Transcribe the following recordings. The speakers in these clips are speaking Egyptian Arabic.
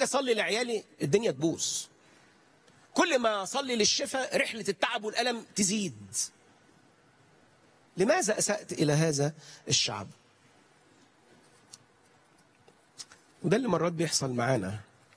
اجي اصلي لعيالي الدنيا تبوظ كل ما اصلي للشفاء رحله التعب والالم تزيد لماذا اسات الى هذا الشعب وده اللي مرات بيحصل معانا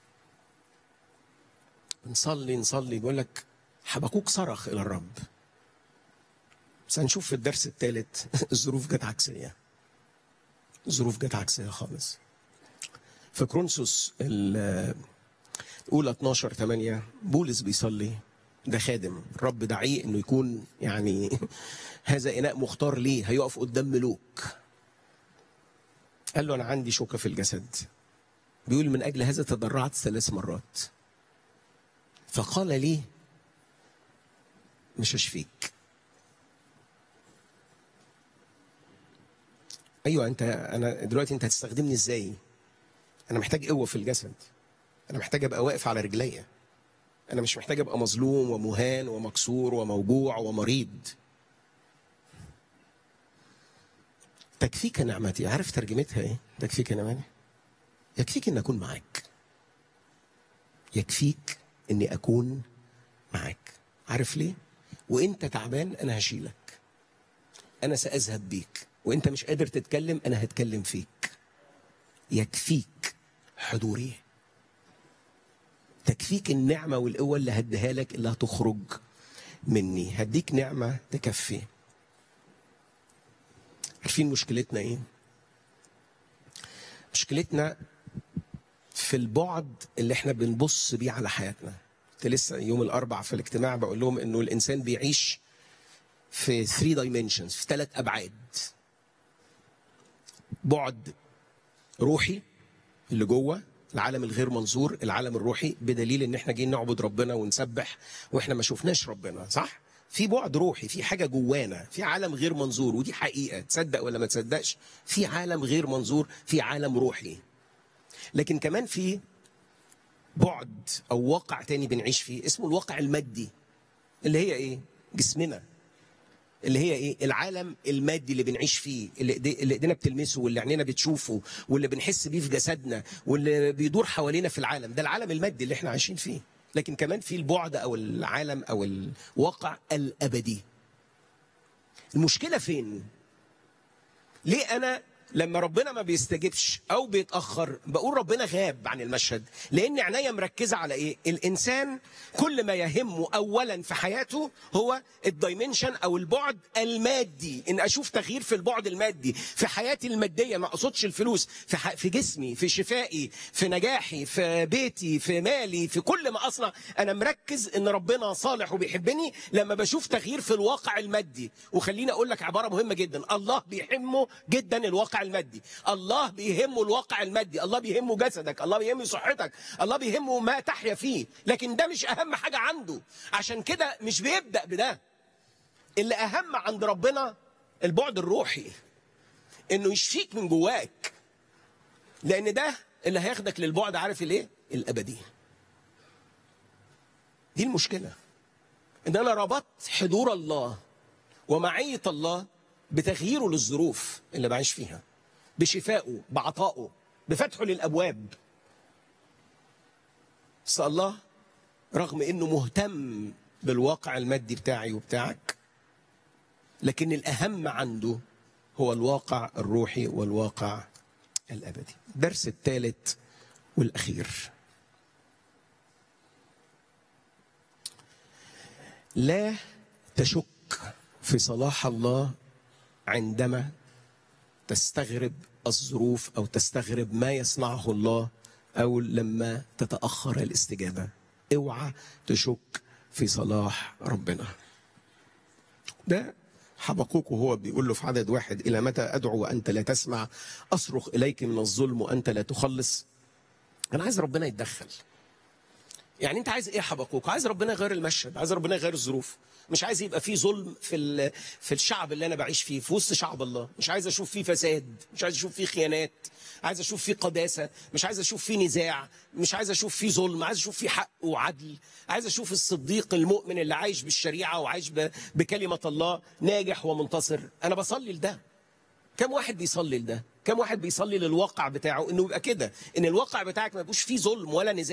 نصلي نصلي بيقول لك حبكوك صرخ الى الرب بس هنشوف في الدرس الثالث الظروف جت عكسيه الظروف جت عكسيه خالص في كرونسوس الاولى 12 8 بولس بيصلي ده خادم الرب دعيه انه يكون يعني هذا اناء مختار ليه هيقف قدام ملوك قال له انا عندي شوكه في الجسد بيقول من اجل هذا تضرعت ثلاث مرات فقال لي مش هشفيك ايوه انت انا دلوقتي انت هتستخدمني ازاي انا محتاج قوه في الجسد انا محتاج ابقى واقف على رجليا انا مش محتاج ابقى مظلوم ومهان ومكسور وموجوع ومريض تكفيك نعمتي عارف ترجمتها ايه تكفيك نعمتي يكفيك ان اكون معاك يكفيك اني اكون معاك عارف ليه وانت تعبان انا هشيلك انا ساذهب بيك وانت مش قادر تتكلم انا هتكلم فيك يكفيك حضوري تكفيك النعمة والقوة اللي هديها لك اللي هتخرج مني هديك نعمة تكفي عارفين مشكلتنا ايه مشكلتنا في البعد اللي احنا بنبص بيه على حياتنا كنت لسه يوم الاربع في الاجتماع بقول لهم انه الانسان بيعيش في 3 دايمنشنز في ثلاث ابعاد بعد روحي اللي جوه العالم الغير منظور العالم الروحي بدليل ان احنا جايين نعبد ربنا ونسبح واحنا ما شفناش ربنا صح في بعد روحي في حاجه جوانا في عالم غير منظور ودي حقيقه تصدق ولا ما تصدقش في عالم غير منظور في عالم روحي لكن كمان في بعد او واقع تاني بنعيش فيه اسمه الواقع المادي اللي هي ايه جسمنا اللي هي ايه العالم المادي اللي بنعيش فيه اللي إيدي- اللي ايدينا بتلمسه واللي عينينا بتشوفه واللي بنحس بيه في جسدنا واللي بيدور حوالينا في العالم ده العالم المادي اللي احنا عايشين فيه لكن كمان في البعد او العالم او الواقع الابدي المشكله فين ليه انا لما ربنا ما بيستجبش او بيتاخر بقول ربنا غاب عن المشهد لان عينيا مركزه على ايه الانسان كل ما يهمه اولا في حياته هو الدايمنشن او البعد المادي ان اشوف تغيير في البعد المادي في حياتي الماديه ما اقصدش الفلوس في ح... في جسمي في شفائي في نجاحي في بيتي في مالي في كل ما اصنع انا مركز ان ربنا صالح وبيحبني لما بشوف تغيير في الواقع المادي وخليني اقول لك عباره مهمه جدا الله بيهمه جدا الواقع المادي الله بيهمه الواقع المادي الله بيهمه جسدك الله بيهمه صحتك الله بيهمه ما تحيا فيه لكن ده مش اهم حاجه عنده عشان كده مش بيبدا بده اللي اهم عند ربنا البعد الروحي انه يشفيك من جواك لان ده اللي هياخدك للبعد عارف الايه الابدي دي المشكله ان انا ربطت حضور الله ومعيه الله بتغييره للظروف اللي بعيش فيها بشفائه بعطائه بفتحه للابواب بس الله رغم انه مهتم بالواقع المادي بتاعي وبتاعك لكن الاهم عنده هو الواقع الروحي والواقع الابدي الدرس الثالث والاخير لا تشك في صلاح الله عندما تستغرب الظروف او تستغرب ما يصنعه الله او لما تتاخر الاستجابه اوعى تشك في صلاح ربنا ده حبقوك وهو بيقول له في عدد واحد الى متى ادعو وانت لا تسمع اصرخ اليك من الظلم وانت لا تخلص انا عايز ربنا يتدخل يعني انت عايز ايه يا حبقوك عايز ربنا يغير المشهد عايز ربنا يغير الظروف مش عايز يبقى فيه ظلم في ال- في الشعب اللي انا بعيش فيه في وسط شعب الله مش عايز اشوف فيه فساد مش عايز اشوف فيه خيانات عايز اشوف فيه قداسه مش عايز اشوف فيه نزاع مش عايز اشوف فيه ظلم عايز اشوف فيه حق وعدل عايز اشوف الصديق المؤمن اللي عايش بالشريعه وعايش ب- بكلمه الله ناجح ومنتصر انا بصلي لده كم واحد بيصلي لده كم واحد بيصلي للواقع بتاعه انه يبقى كده ان الواقع بتاعك ما يبقوش فيه ظلم ولا نزاع